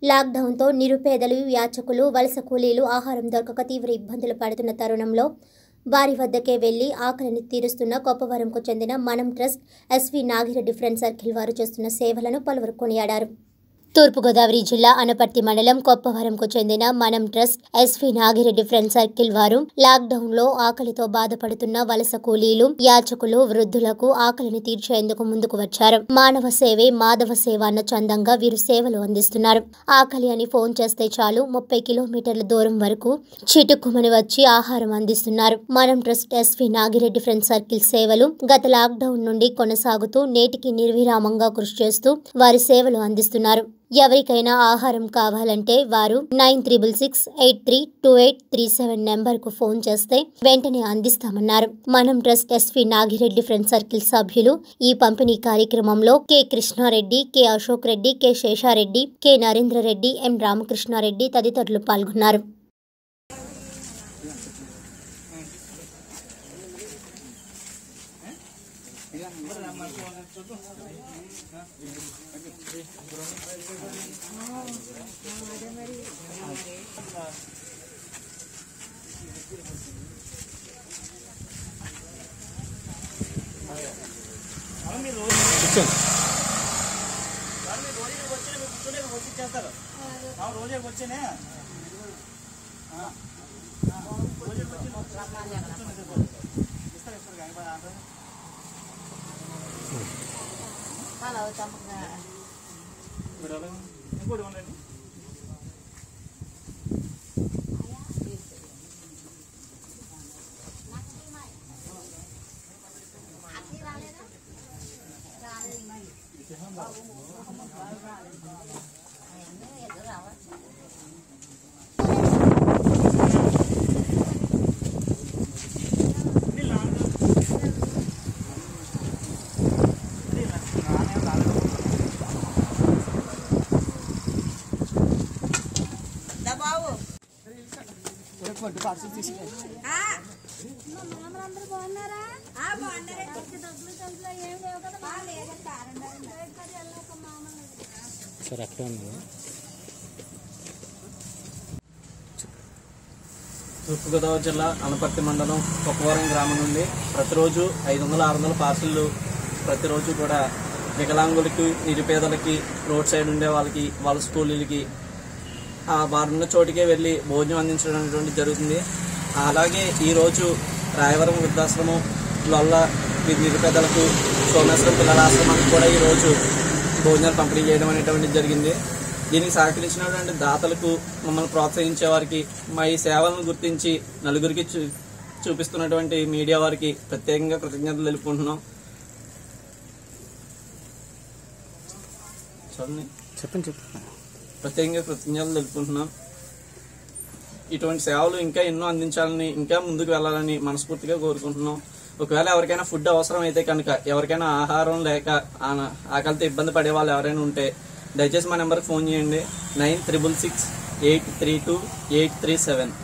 లాక్డౌన్తో నిరుపేదలు యాచకులు వలస కూలీలు ఆహారం దొరకక తీవ్ర ఇబ్బందులు పడుతున్న తరుణంలో వారి వద్దకే వెళ్లి ఆకలిని తీరుస్తున్న కొప్పవరంకు చెందిన మనం trust SV Nagireddy friend circle వారు చేస్తున్న సేవలను పలువురు కొనియాడారు తూర్పుగోదావరి జిల్లా అనపర్తి మండలం కొప్పవరంకు చెందిన మనం trust SV Nagireddy friend circle వారు లాక్డౌన్ లో ఆకలితో బాధపడుతున్న వలస కూలీలు యాచకులు వృద్ధులకు ఆకలిని తీర్చేందుకు ముందుకు వచ్చారు మానవ సేవే మాధవ సేవ అన్న చందంగా వీరు సేవలు అందిస్తున్నారు ఆకలి అని ఫోన్ చేస్తే చాలు ముప్పై కిలోమీటర్ల దూరం వరకు చిటుక్కుమని వచ్చి ఆహారం అందిస్తున్నారు మనం trust SV Nagireddy friend circle సేవలు గత లాక్డౌన్ నుండి కొనసాగుతూ నేటికి నిర్విరామంగా కృషి చేస్తూ వారి సేవలు అందిస్తున్నారు ఎవరికైనా ఆహారం కావాలంటే వారు nine triple six eight three two eight three seven నెంబర్కు ఫోన్ చేస్తే వెంటనే అందిస్తామన్నారు మనం trust SV Nagireddy friend circle సభ్యులు ఈ పంపిణీ కార్యక్రమంలో K Krishnareddy K Ashok Reddy K Seshareddy K Narendra Reddy M Ramakrishnareddy తదితరులు పాల్గొన్నారు రోజే వచ్చేనే ఇంకోటి ఉండండి అందరూ బాగున్నారా డబ్బులు తెలుసులో ఏం లేవు కదా వెళ్ళక మామూలు సార్ అక్కడే ఉంది తూర్పుగోదావరి జిల్లా అనపర్తి మండలం కొప్పవరం గ్రామం నుండి ప్రతిరోజు ఐదు వందల ఆరు వందల పార్సిళ్ళు ప్రతిరోజు కూడా వికలాంగులకి నిరుపేదలకి రోడ్ సైడ్ ఉండే వాళ్ళకి వాళ్ళ స్కూళ్ళకి ఆ వారున్న చోటికే వెళ్ళి భోజనం అందించడం అనేటువంటి జరుగుతుంది అలాగే ఈరోజు రాయవరం వృద్ధాశ్రమం లొల్ల వి- నిరుపేదలకు సోమేశ్వరం పిల్లల ఆశ్రమానికి కూడా ఈరోజు భోజనాలు పంపిణీ చేయడం అనేటువంటిది జరిగింది దీనికి సహకరించినటువంటి దాతలకు మమ్మల్ని ప్రోత్సహించే వారికి మా ఈ సేవలను గుర్తించి నలుగురికి చూ చూపిస్తున్నటువంటి మీడియా వారికి ప్రత్యేకంగా కృతజ్ఞతలు తెలుపుకుంటున్నాం చూడండి చెప్పండి చెప్పండి ప్రత్యేకంగా కృతజ్ఞతలు తెలుపుకుంటున్నాం ఇటువంటి సేవలు ఇంకా ఎన్నో అందించాలని ఇంకా ముందుకు వెళ్ళాలని మనస్ఫూర్తిగా కోరుకుంటున్నాం ఒకవేళ ఎవరికైనా ఫుడ్ అవసరం అయితే కనుక ఎవరికైనా ఆహారం లేక ఆ- ఆకలితో ఇబ్బంది పడే వాళ్ళు ఎవరైనా ఉంటే దయచేసి మా నెంబర్కి ఫోన్ చేయండి nine triple six eight three two eight three seven